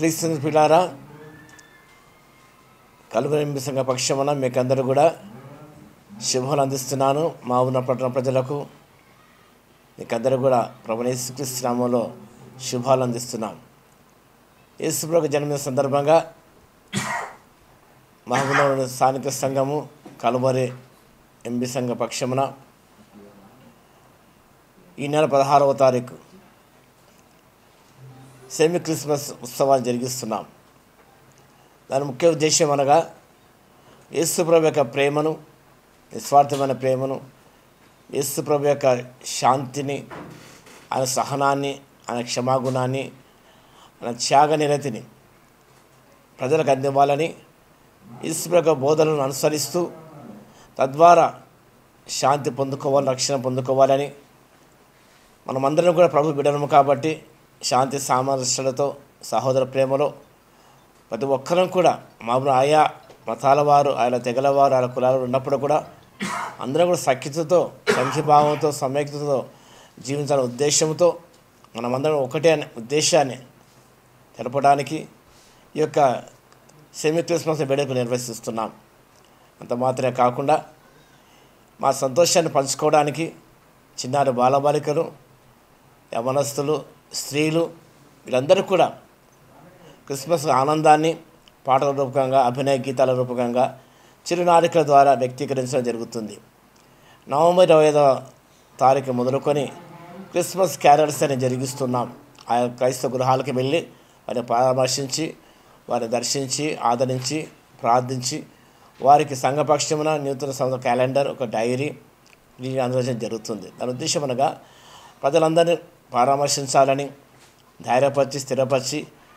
క్రీస్తు పిల్లారా కలువరింపి సంఘ పక్షమున మీకందరూ కూడా శుభాలు అందిస్తున్నాను మా ఉన్న పట్టణ ప్రజలకు మీకందరూ కూడా ప్రభు యేసుక్రీస్తు నామంలో శుభాలు అందిస్తున్నాం యేసుప్రభు జన్మదిన సందర్భంగా మహబూబ్నగర్ స్థానిక సంఘము కలువరి ఎంబీ సంఘ పక్షమున ఈ నెల పదహారవ తారీఖు సెమీ క్రిస్మస్ ఉత్సవాలు జరిగిస్తున్నాం దాని ముఖ్య ఉద్దేశం అనగా యేసుప్రభు యొక్క ప్రేమను నిస్వార్థమైన ప్రేమను యేసుప్రభు యొక్క శాంతిని ఆయన సహనాన్ని ఆయన క్షమాగుణాన్ని ఆయన త్యాగ నిరతిని ప్రజలకు అందివ్వాలని యేసుప్రభు యొక్క బోధనలను అనుసరిస్తూ తద్వారా శాంతి పొందుకోవాలి రక్షణ పొందుకోవాలని మనమందరం కూడా ప్రభు బిడనము కాబట్టి శాంతి సామరస్యాలతో సహోదర ప్రేమలో ప్రతి ఒక్కరం కూడా మామూలు ఆయా మతాల వారు ఆయన తెగల వారు ఆయన కులాలు ఉన్నప్పుడు కూడా అందరం కూడా సఖ్యతతో సంఖ్యభావంతో సమైక్యతతో జీవించాలనే ఉద్దేశంతో మనమందరం ఒకటే అనే ఉద్దేశాన్ని తెలపడానికి ఈ యొక్క సెమీ క్రిస్మస్ వేడుకలు నిర్వహిస్తున్నాం అంత మాత్రమే కాకుండా మా సంతోషాన్ని పంచుకోవడానికి చిన్నారి బాలబాలికలు యవనస్తులు స్త్రీలు వీళ్ళందరూ కూడా క్రిస్మస్ ఆనందాన్ని పాటల రూపకంగా అభినయ గీతాల రూపకంగా చిరునాడికల ద్వారా వ్యక్తీకరించడం జరుగుతుంది నవంబర్ ఇరవై ఐదవ తారీఖు మొదలుకొని క్రిస్మస్ క్యారల్స్ అని జరిగిస్తున్నాం ఆ క్రైస్తవ గృహాలకు వెళ్ళి వారిని పరామర్శించి వారిని దర్శించి ఆదరించి ప్రార్థించి వారికి సంఘపక్షమున నూతన సంవత్సర క్యాలెండర్ ఒక డైరీ దీన్ని అందజేయడం జరుగుతుంది దాని ఉద్దేశం అనగా ప్రజలందరినీ పరామర్శించాలని ధైర్యపరిచి స్థిరపరిచి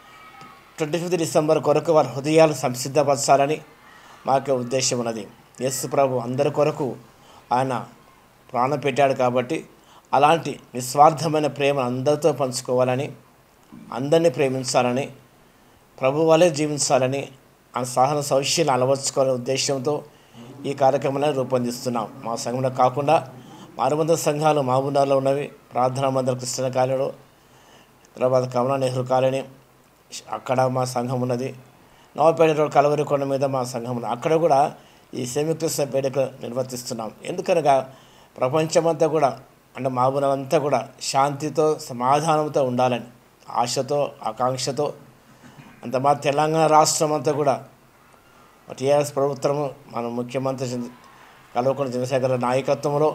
ట్వంటీ ఫిఫ్త్ డిసెంబర్ కొరకు వారి హృదయాలు సంసిద్ధపరచాలని మాకు ఉద్దేశం ఉన్నది యేసు ప్రభు అందరి కొరకు ఆయన ప్రాణం పెట్టాడు కాబట్టి అలాంటి నిస్వార్థమైన ప్రేమ అందరితో పంచుకోవాలని అందరినీ ప్రేమించాలని ప్రభు వలె జీవించాలని ఆ సహన సౌశ్యాన్ని అలవర్చుకోవాలనే ఉద్దేశంతో ఈ కార్యక్రమాన్ని రూపొందిస్తున్నాం మా సంఘంలో కాకుండా మరుమంద సంఘాలు మహబూబ్నగర్లో ఉన్నవి ప్రార్థనా మందిర కృష్ణ కాలనీలో తర్వాత కమలా నెహ్రూ కాలనీ అక్కడ మా సంఘం ఉన్నది నవపేట రోడ్ కలవరి కొండ మీద మా సంఘం ఉన్నది అక్కడ కూడా ఈ సెమిక్రిస్మ వేడుక నిర్వర్తిస్తున్నాం ఎందుకనగా ప్రపంచమంతా కూడా అంటే మహబూబ్నగర్ కూడా శాంతితో సమాధానంతో ఉండాలని ఆశతో ఆకాంక్షతో అంత మా తెలంగాణ రాష్ట్రం అంతా కూడా టీఆర్ఎస్ ప్రభుత్వము మన ముఖ్యమంత్రి చంద్ర- కల్వకుంట్ల చంద్రశేఖర నాయకత్వంలో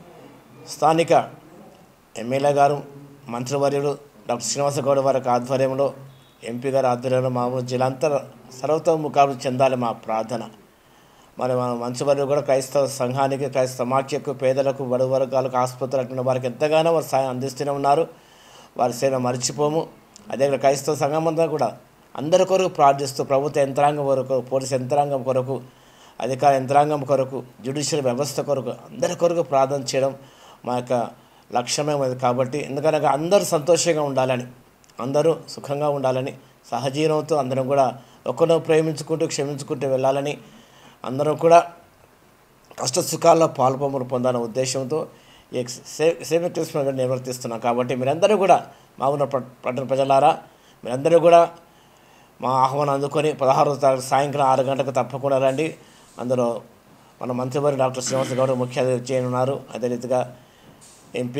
స్థానిక ఎమ్మెల్యే గారు మంత్రివర్యులు డాక్టర్ శ్రీనివాస గౌడ్ వారి యొక్క ఆధ్వర్యంలో ఎంపీ గారి ఆధ్వర్యంలో మా ఊరు జిల్లా అంతా సర్వతోముఖాలు చెందాలి మా ప్రార్థన మరి మన మంచివర్యులు కూడా క్రైస్తవ సంఘానికి క్రైస్తవ సమాఖ్యకు పేదలకు బడుగు వర్గాలకు ఆసుపత్రులు అటువంటి వారికి ఎంతగానో వారు సాయం అందిస్తూనే ఉన్నారు వారి సేవ మర్చిపోము అదే క్రైస్తవ సంఘం అంతా కూడా అందరి కొరకు ప్రార్థిస్తూ ప్రభుత్వ యంత్రాంగం కొరకు పోలీస్ యంత్రాంగం కొరకు అధికార యంత్రాంగం కొరకు జ్యుడిషియల్ వ్యవస్థ కొరకు అందరి కొరకు ప్రార్థన చేయడం మా యొక్క లక్ష్యమే అది కాబట్టి ఎందుకనగా అందరూ సంతోషంగా ఉండాలని అందరూ సుఖంగా ఉండాలని సహజీవనంతో అందరం కూడా ఒకరిని ప్రేమించుకుంటూ క్షమించుకుంటూ వెళ్ళాలని అందరం కూడా కష్ట సుఖాల్లో పాల్పొమ్మలు పొందాలనే ఉద్దేశంతో ఈ సే సేవ క్రిస్మస్ నిర్వర్తిస్తున్నాం కాబట్టి మీరందరూ కూడా మా ఉన్న పట్- పట్టణ ప్రజలారా మీరందరూ కూడా మా ఆహ్వానం అందుకొని పదహారవ తారీఖు సాయంత్రం ఆరు గంటలకు తప్పకుండా రండి అందులో మన మంత్రివర్గ డాక్టర్ శ్రీనివాస గౌడ్ ముఖ్య అతిథి చేయనున్నారు అదే రీతిగా ఎంపీ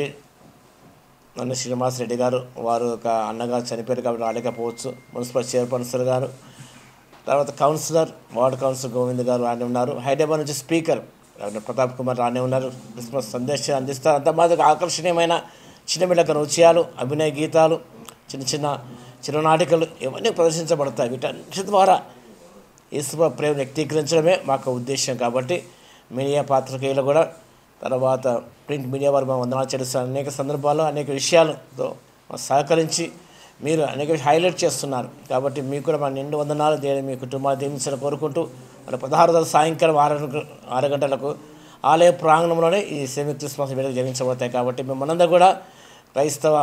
నన్ను శ్రీనివాస్ రెడ్డి గారు వారు ఒక అన్నగారు చనిపోయారు కాబట్టి రాలేకపోవచ్చు మున్సిపల్ చైర్పర్సన్ గారు తర్వాత కౌన్సిలర్ వార్డ్ కౌన్సిలర్ గోవింద్ గారు రాని ఉన్నారు హైదరాబాద్ నుంచి స్పీకర్ డాక్టర్ ప్రతాప్ కుమార్ రాని ఉన్నారు క్రిస్మస్ సందేశం అందిస్తారు అంత మాదిరి ఆకర్షణీయమైన చిన్న బిడ్డక నృత్యాలు అభినయ గీతాలు చిన్న చిన్న చిరునాటికలు ఇవన్నీ ప్రదర్శించబడతాయి వీటన్నిటి ద్వారా యేసు ప్రేమ వ్యక్తీకరించడమే మాకు ఉద్దేశం కాబట్టి మీడియా పాత్రికేయులు కూడా తర్వాత ప్రింట్ మీడియా వారు మా వందనాలు చెల్లిస్తారు అనేక సందర్భాల్లో అనేక విషయాలతో మాకు సహకరించి మీరు అనేక హైలైట్ చేస్తున్నారు కాబట్టి మీకు కూడా మా నిండు వందనాలు దేని మీ కుటుంబాన్ని దీవించాలని కోరుకుంటూ మరి పదహారు రోజుల సాయంకాలం ఆరు గంటలకు- ఆరు గంటలకు ఆలయ ప్రాంగణంలోనే ఈ సెమీ క్రిస్మస్ వేడుక జరిగించబడతాయి కాబట్టి మిమ్మల్ని కూడా క్రైస్తవ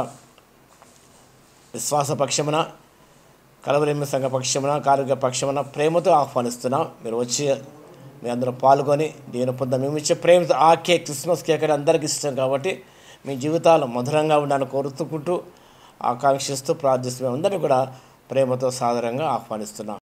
విశ్వాస పక్షమున కలవలేమి సంఘ పక్షమున కార్మిక పక్షమున ప్రేమతో ఆహ్వానిస్తున్నాం మీరు వచ్చి మీ అందరూ పాల్గొని దీని పొంద మేము ఇచ్చే ప్రేమతో ఆ కేక్ క్రిస్మస్ కేక్ అనేది అందరికీ ఇష్టం కాబట్టి మీ జీవితాలు మధురంగా ఉండాలని కోరుతుకుంటూ ఆకాంక్షిస్తూ ప్రార్థిస్తూ మేము అందరినీ కూడా ప్రేమతో సాదరంగా ఆహ్వానిస్తున్నాం